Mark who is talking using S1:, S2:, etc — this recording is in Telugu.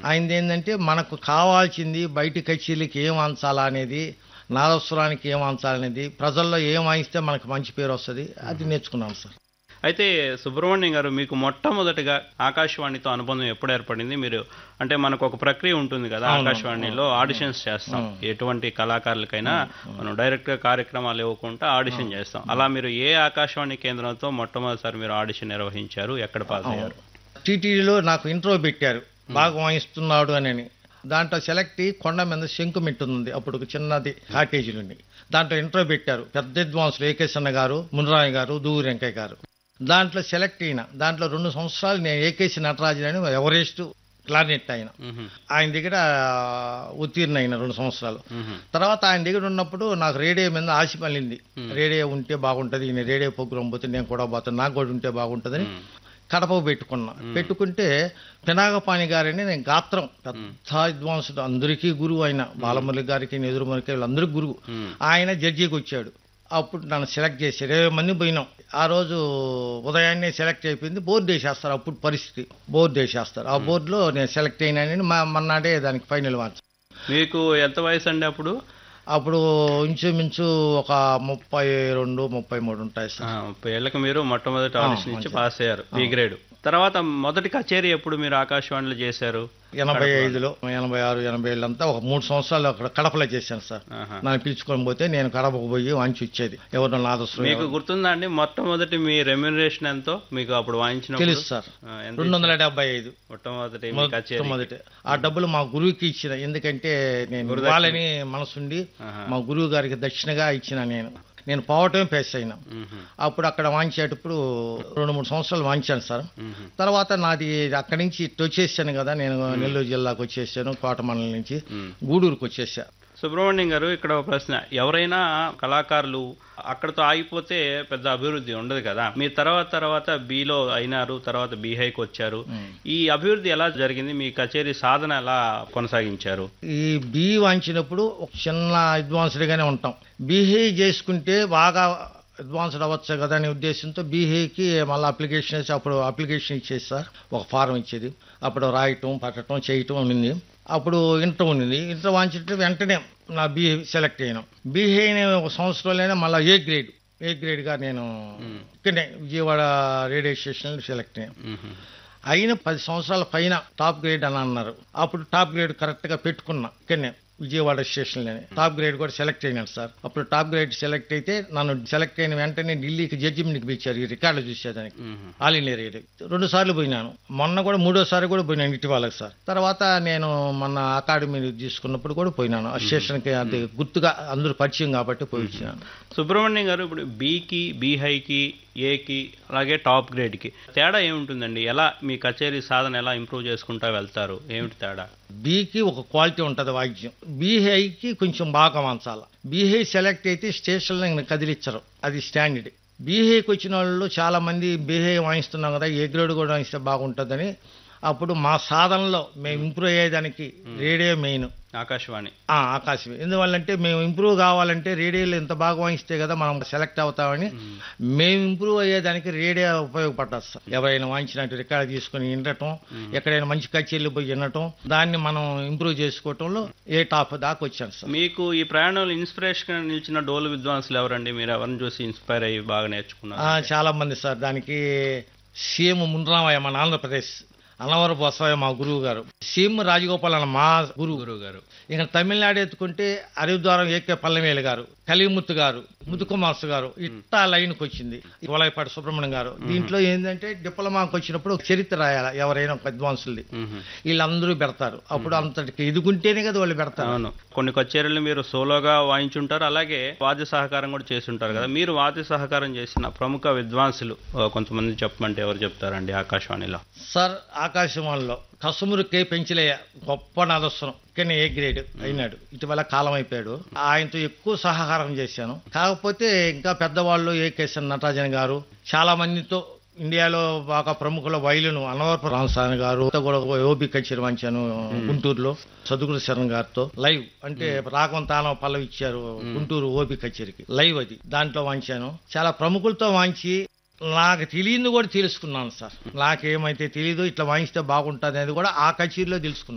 S1: ఆయనది ఏంటంటే మనకు కావాల్సింది బయటి కచేరీలకి ఏం అంచాలా అనేది నాదస్వరానికి ఏం అంచాలనేది ప్రజల్లో ఏం వాయిస్తే మనకు మంచి పేరు వస్తుంది అది నేర్చుకున్నాం సార్
S2: అయితే సుబ్రహ్మణ్యం గారు మీకు మొట్టమొదటిగా ఆకాశవాణితో అనుబంధం ఎప్పుడు ఏర్పడింది మీరు అంటే మనకు ఒక ప్రక్రియ ఉంటుంది కదా
S1: అవును,
S2: ఆకాశవాణిలో ఆడిషన్స్ చేస్తాం ఎటువంటి కళాకారులకైనా మనం డైరెక్ట్ గా కార్యక్రమాలు ఇవ్వకుండా ఆడిషన్ చేస్తాం అలా మీరు ఏ ఆకాశవాణి కేంద్రంతో మొట్టమొదటిసారి మీరు ఆడిషన్ నిర్వహించారు ఎక్కడ పాస్ అయ్యారు
S1: టీటీడీలో నాకు ఇంట్రో పెట్టారు బాగా వాయిస్తున్నాడు అని దాంట్లో సెలెక్ట్ అయ్యి కొండ మీద శంకు ఉంది అప్పుడు ఒక చిన్నది కాటేజీలు ఉండి దాంట్లో ఇంట్రో పెట్టారు పెద్ద విద్వాంసులు ఏకేశన్న గారు మునరాయ్ గారు దూరు వెంకయ్య గారు దాంట్లో సెలెక్ట్ అయిన దాంట్లో రెండు సంవత్సరాలు నేను ఏకేసి నటరాజన్ అని ఎవరెస్ట్ క్లారినెట్ ఆయన
S2: మ్హూ.
S1: ఆయన దగ్గర ఉత్తీర్ణ అయిన రెండు సంవత్సరాలు
S2: మ్హూ.
S1: తర్వాత ఆయన దగ్గర ఉన్నప్పుడు నాకు రేడియో మీద ఆశ పలింది రేడియో ఉంటే బాగుంటుంది ఈయన రేడియో ప్రోగ్రామ్ పోతే నేను కూడా పోతాను నాకు కూడా ఉంటే బాగుంటుందని
S2: మ్.
S1: కడప పెట్టుకున్నా పెట్టుకుంటే పినాగపాణి గారని నేను గాత్రం పెద్ద విద్వాంసుడు అందరికీ గురువు ఆయన బాలమురళి గారికి నెదురుమురళికి వీళ్ళందరికీ గురువు
S2: మ్.
S1: ఆయన జడ్జికి వచ్చాడు అప్పుడు నన్ను సెలెక్ట్ చేసి ఇరవై మంది పోయినాం ఆ రోజు ఉదయాన్నే సెలెక్ట్ అయిపోయింది బోర్డు వేసేస్తారు అప్పుడు పరిస్థితి బోర్డు వేసేస్తారు ఆ బోర్డులో నేను సెలెక్ట్ అయినానని మా మన్నాడే దానికి ఫైనల్ మార్చు
S2: మీకు ఎంత వయసు అండి అప్పుడు
S1: అప్పుడు ఇంచుమించు ఒక ముప్పై రెండు ముప్పై మూడు ఉంటాయి సార్
S2: ఆ, ముప్పై ఏళ్ళకి మీరు మొట్టమొదటి ఆడిషన్ ఇచ్చి
S1: మంచిది.
S2: పాస్ అయ్యారు బి గ్రేడ్ తర్వాత మొదటి కచేరీ ఎప్పుడు మీరు ఆకాశవాణిలో చేశారు
S1: ఎనభై ఐదులో ఎనభై ఆరు ఎనభై ఏళ్ళంతా ఒక మూడు సంవత్సరాలు అక్కడ కడపలో చేశాను సార్
S2: ఆహా.
S1: నన్ను పిలుచుకొని పోతే నేను కడపకు పోయి వాంచి ఇచ్చేది ఎవరినో నాదస్సు
S2: మీకు గుర్తుందా అండి మొట్టమొదటి మీ రెమ్యునరేషన్ ఎంతో మీకు అప్పుడు వాయించిన
S1: తెలుసు సార్ రెండు వందల డెబ్బై ఐదు
S2: మొట్టమొదటి మీ కచేరీ
S1: మొదటి ఆ డబ్బులు మా గురువుకి ఇచ్చిన ఎందుకంటే నేను
S2: గురుదక్షిణ.
S1: ఇవ్వాలని మనసుండి
S2: ఆహా.
S1: మా గురువు గారికి దక్షిణగా ఇచ్చిన నేను నేను పోవటమే పేస్ అయినా
S2: మ్హూ.
S1: అప్పుడు అక్కడ వాంచేటప్పుడు రెండు మూడు సంవత్సరాలు వాంచాను సార్
S2: మ్హూ.
S1: తర్వాత నాది అక్కడి నుంచి ఇటు వచ్చేసాను కదా నేను నెల్లూరు జిల్లాకు వచ్చేసాను కోటమండలం నుంచి
S2: మ్.
S1: గూడూరుకు వచ్చేసా
S2: సుబ్రహ్మణ్యం గారు ఇక్కడ ఒక ప్రశ్న ఎవరైనా కళాకారులు అక్కడతో ఆగిపోతే పెద్ద అభివృద్ధి ఉండదు కదా మీ తర్వాత తర్వాత బిలో అయినారు తర్వాత బీహైకి వచ్చారు ఈ అభివృద్ధి ఎలా జరిగింది మీ కచేరీ సాధన ఎలా కొనసాగించారు
S1: ఈ బి వాంచినప్పుడు ఒక చిన్న అడ్వాన్స్డ్గానే ఉంటాం బీహే చేసుకుంటే బాగా అడ్వాన్స్డ్ అవ్వచ్చు కదా అనే ఉద్దేశంతో బీహేకి మళ్ళీ అప్లికేషన్ వేసి అప్పుడు అప్లికేషన్ ఇచ్చేది సార్ ఒక ఫారం ఇచ్చేది అప్పుడు రాయటం పట్టడం చేయటం ఉండింది అప్పుడు ఇంటర్ ఉండింది ఇంటర్ వాంచితే వెంటనే నా బీహే సెలెక్ట్ అయ్యాను బీహే ఒక సంవత్సరంలోనే మళ్ళీ ఏ గ్రేడ్ ఏ గ్రేడ్గా నేను ఇక్కడనే విజయవాడ రేడియో స్టేషన్లో సెలెక్ట్ అయ్యాను
S2: మ్హూ.
S1: అయిన పది సంవత్సరాల పైన టాప్ గ్రేడ్ అని అన్నారు అప్పుడు టాప్ గ్రేడ్ కరెక్ట్ గా పెట్టుకున్నా ఇక్కడనే విజయవాడ స్టేషన్లోనే టాప్ గ్రేడ్ కూడా సెలెక్ట్ అయినాను సార్ అప్పుడు టాప్ గ్రేడ్ సెలెక్ట్ అయితే నన్ను సెలెక్ట్ అయిన వెంటనే ఢిల్లీకి జడ్జిమెంట్కి పిలిచారు ఈ రికార్డులు చూసేదానికి
S2: మ్హూ.
S1: ఆల్ ఇండియా రేడియో రెండు సార్లు పోయినాను మొన్న కూడా మూడోసారి కూడా పోయినాను ఇటీవలకు సార్ తర్వాత నేను మొన్న అకాడమీ తీసుకున్నప్పుడు కూడా పోయినాను ఆ స్టేషన్కి అది గుర్తుగా అందరూ పరిచయం కాబట్టి పోయి వచ్చినాను
S2: సుబ్రహ్మణ్యం గారు ఇప్పుడు బీకి బీహైకి ఏకి అలాగే టాప్ గ్రేడ్కి తేడా ఏముంటుందండి ఎలా మీ కచేరీ సాధన ఎలా ఇంప్రూవ్ చేసుకుంటా వెళ్తారు ఏమిటి తేడా
S1: బీకి ఒక క్వాలిటీ ఉంటుంది వాయిద్యం బీహైకి కొంచెం బాగా వంచాలి బీహై సెలెక్ట్ అయితే స్టేషన్లో కదిలిచ్చరు అది స్టాండర్డ్ బీహైకి వచ్చిన వాళ్ళు చాలా మంది బీహై వాయిస్తున్నాం కదా ఏ గ్రేడ్ కూడా వాయిస్తే బాగుంటుందని అప్పుడు మా సాధనలో మేము ఇంప్రూవ్ అయ్యేదానికి రేడియో మెయిన్
S2: ఆకాశవాణి
S1: ఆ, ఆకాశం ఎందువల్లంటే మేము ఇంప్రూవ్ కావాలంటే రేడియోలో ఎంత బాగా వాయిస్తే కదా మనం సెలెక్ట్ అవుతామని మేము ఇంప్రూవ్ అయ్యేదానికి రేడియో ఉపయోగపడ్డది సార్ ఎవరైనా వాయించినట్టు రికార్డ్ తీసుకుని వినటం ఎక్కడైనా మంచి కచేరీలు పోయి వినటం దాన్ని మనం ఇంప్రూవ్ చేసుకోవటంలో ఏ టాప్ దాకా వచ్చాను సార్
S2: మీకు ఈ ప్రయాణంలో ఇన్స్పిరేషన్ నిలిచిన డోలు విద్వాంసులు ఎవరండి మీరు ఎవరిని చూసి ఇన్స్పైర్ అయ్యి బాగా నేర్చుకున్నారు
S1: ఆ, చాలా మంది సార్ దానికి సీఎం మున్రామయ్య మన ఆంధ్రప్రదేశ్ అన్నవరపు బసవయ్య మా గురువు గారు సీఎం రాజగోపాల్ అన్న మా గురువు
S2: గురువు గారు
S1: ఇక తమిళనాడు ఎత్తుకుంటే అరిద్వారం ఏకే పల్లమేలు గారు కలిముత్తు గారు ముదుకుమార్స్ గారు ఇట్టా లైన్కి వచ్చింది వలయపాటి సుబ్రహ్మణ్యం గారు దీంట్లో ఏంటంటే డిప్లొమాకి వచ్చినప్పుడు ఒక చరిత్ర రాయాలి ఎవరైనా ఒక అడ్వాన్సులది
S2: మ్హూ.
S1: వీళ్ళందరూ పెడతారు అప్పుడు అంతటికి ఎదుగుంటేనే కదా వాళ్ళు పెడతారు
S2: అవును కొన్ని కచేరీలు మీరు సోలోగా వాయించుంటారు అలాగే వాద్య సహకారం కూడా చేస్తుంటారు కదా మీరు వాద్య సహకారం చేసిన ప్రముఖ విద్వాంసులు ఆ, కొంతమంది చెప్పమంటే ఎవరు చెప్తారండి ఆకాశవాణిలో
S1: సార్ ఆకాశవాణిలో కసుమురు కే పెంచలేయ గొప్ప నాదస్వరం కానీ ఏ గ్రేడ్ అయినాడు ఇటీవల కాలం అయిపోయాడు ఆయనతో ఎక్కువ సహకారం చేశాను కాకపోతే ఇంకా పెద్దవాళ్ళు ఏ కేసన్ నటరాజన్ గారు చాలా మందితో ఇండియాలో బాగా ప్రముఖుల వైలును అనవరపు రామస్వామి గారు తో కూడా ఓబి కచేరి వంచాను గుంటూరులో సదుగురు శరణ్ గారితో లైవ్ అంటే రాఘవం తానం పల్లవి ఇచ్చారు గుంటూరు ఓబి కచేరికి లైవ్ అది దాంట్లో వాంచాను చాలా ప్రముఖులతో వాంచి నాకు తెలియదు కూడా తెలుసుకున్నాను సార్ నాకేమైతే తెలియదు ఇట్లా వాయిస్తే బాగుంటుంది అనేది కూడా ఆ కచేరీలో తెలుసుకున్నాను